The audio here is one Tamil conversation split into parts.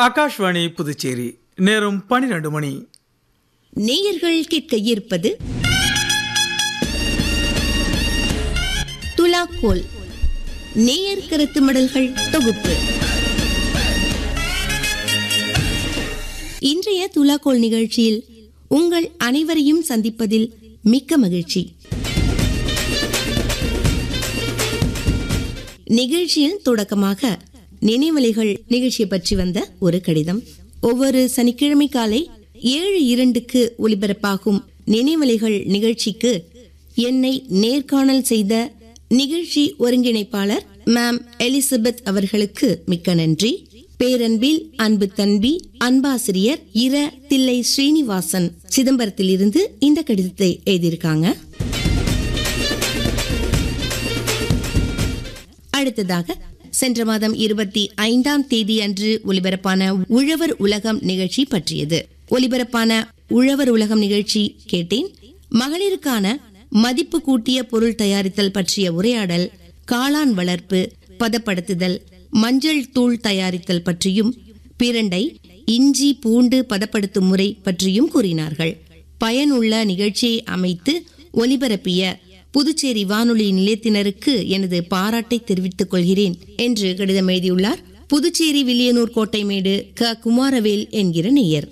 ஆகாஷ்வாணி புதுச்சேரி நேரம் பனிரெண்டு மணி நேயர்கள் கேட்க இருப்பது துலாக்கோல் நேயர் கருத்து மடல்கள் தொகுப்பு இன்றைய துலாக்கோல் நிகழ்ச்சியில் உங்கள் அனைவரையும் சந்திப்பதில் மிக்க மகிழ்ச்சி நிகழ்ச்சியில் தொடக்கமாக நினைவலைகள் நிகழ்ச்சியை பற்றி வந்த ஒரு கடிதம் ஒவ்வொரு சனிக்கிழமை காலை ஏழு இரண்டுக்கு ஒலிபரப்பாகும் நினைவலைகள் நிகழ்ச்சிக்கு என்னை நேர்காணல் செய்த நிகழ்ச்சி ஒருங்கிணைப்பாளர் மேம் எலிசபெத் அவர்களுக்கு மிக்க நன்றி பேரன்பில் அன்பு தன்பி அன்பாசிரியர் இர தில்லை ஸ்ரீனிவாசன் சிதம்பரத்தில் இருந்து இந்த கடிதத்தை எழுதியிருக்காங்க அடுத்ததாக சென்ற மாதம் இருபத்தி ஐந்தாம் தேதி அன்று ஒலிபரப்பான உழவர் உலகம் நிகழ்ச்சி பற்றியது ஒலிபரப்பான உழவர் உலகம் நிகழ்ச்சி கேட்டேன் மகளிருக்கான மதிப்பு கூட்டிய பொருள் தயாரித்தல் பற்றிய உரையாடல் காளான் வளர்ப்பு பதப்படுத்துதல் மஞ்சள் தூள் தயாரித்தல் பற்றியும் பிரண்டை இஞ்சி பூண்டு பதப்படுத்தும் முறை பற்றியும் கூறினார்கள் பயனுள்ள நிகழ்ச்சியை அமைத்து ஒலிபரப்பிய புதுச்சேரி வானொலி நிலையத்தினருக்கு எனது பாராட்டை தெரிவித்துக் கொள்கிறேன் என்று கடிதம் எழுதியுள்ளார் புதுச்சேரி வில்லியனூர் கோட்டைமேடு க குமாரவேல் என்கிற நேயர்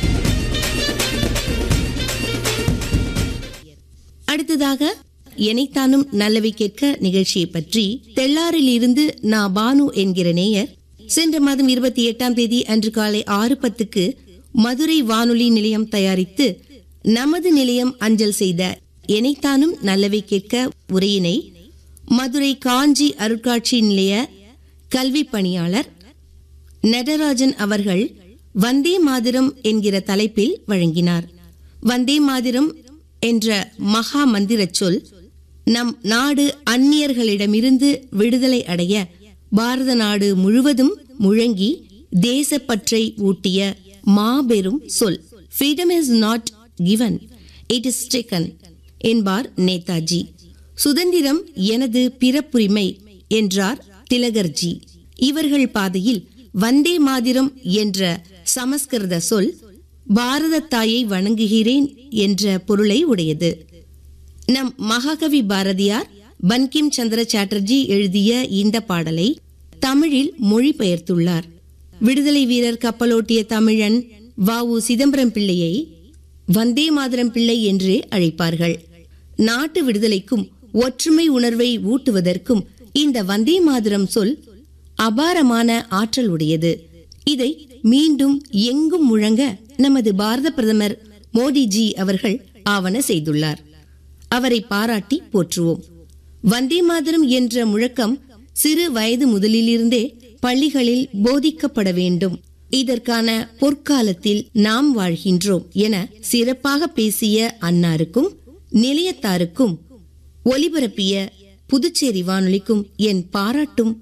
அடுத்ததாக எனைத்தானும் நல்லவை கேட்க நிகழ்ச்சியை பற்றி தெள்ளாரில் இருந்து நா பானு என்கிற நேயர் சென்ற மாதம் இருபத்தி எட்டாம் தேதி அன்று காலை ஆறு பத்துக்கு மதுரை வானொலி நிலையம் தயாரித்து நமது நிலையம் அஞ்சல் செய்த எனைத்தானும் நல்லவை கேட்க உரையினை மதுரை காஞ்சி அருட்காட்சி நிலைய கல்வி பணியாளர் நடராஜன் அவர்கள் வந்தே மாதிரம் என்கிற தலைப்பில் வழங்கினார் வந்தே மாதிரம் என்ற மகா மந்திரச் சொல் நம் நாடு அந்நியர்களிடமிருந்து விடுதலை அடைய பாரத நாடு முழுவதும் முழங்கி தேசப்பற்றை ஊட்டிய மாபெரும் சொல் freedom is not given it is taken என்பார் நேதாஜி சுதந்திரம் எனது பிறப்புரிமை என்றார் திலகர்ஜி இவர்கள் பாதையில் வந்தே மாதிரம் என்ற சமஸ்கிருத சொல் பாரத தாயை வணங்குகிறேன் என்ற பொருளை உடையது நம் மகாகவி பாரதியார் பன்கிம் சந்திர சாட்டர்ஜி எழுதிய இந்த பாடலை தமிழில் மொழிபெயர்த்துள்ளார் விடுதலை வீரர் கப்பலோட்டிய தமிழன் வ உ சிதம்பரம் பிள்ளையை வந்தே மாதரம் பிள்ளை என்றே அழைப்பார்கள் நாட்டு விடுதலைக்கும் ஒற்றுமை உணர்வை ஊட்டுவதற்கும் இந்த வந்தே மாதரம் சொல் அபாரமான ஆற்றல் உடையது இதை மீண்டும் எங்கும் முழங்க நமது பாரத பிரதமர் மோடிஜி அவர்கள் ஆவண செய்துள்ளார் அவரை பாராட்டி போற்றுவோம் வந்தே மாதரம் என்ற முழக்கம் சிறு வயது முதலிலிருந்தே பள்ளிகளில் போதிக்கப்பட வேண்டும் இதற்கான பொற்காலத்தில் நாம் வாழ்கின்றோம் என சிறப்பாக பேசிய அன்னாருக்கும் நிலையத்தாருக்கும் ஒலிபரப்பிய புதுச்சேரி வானொலிக்கும் என் பாராட்டும்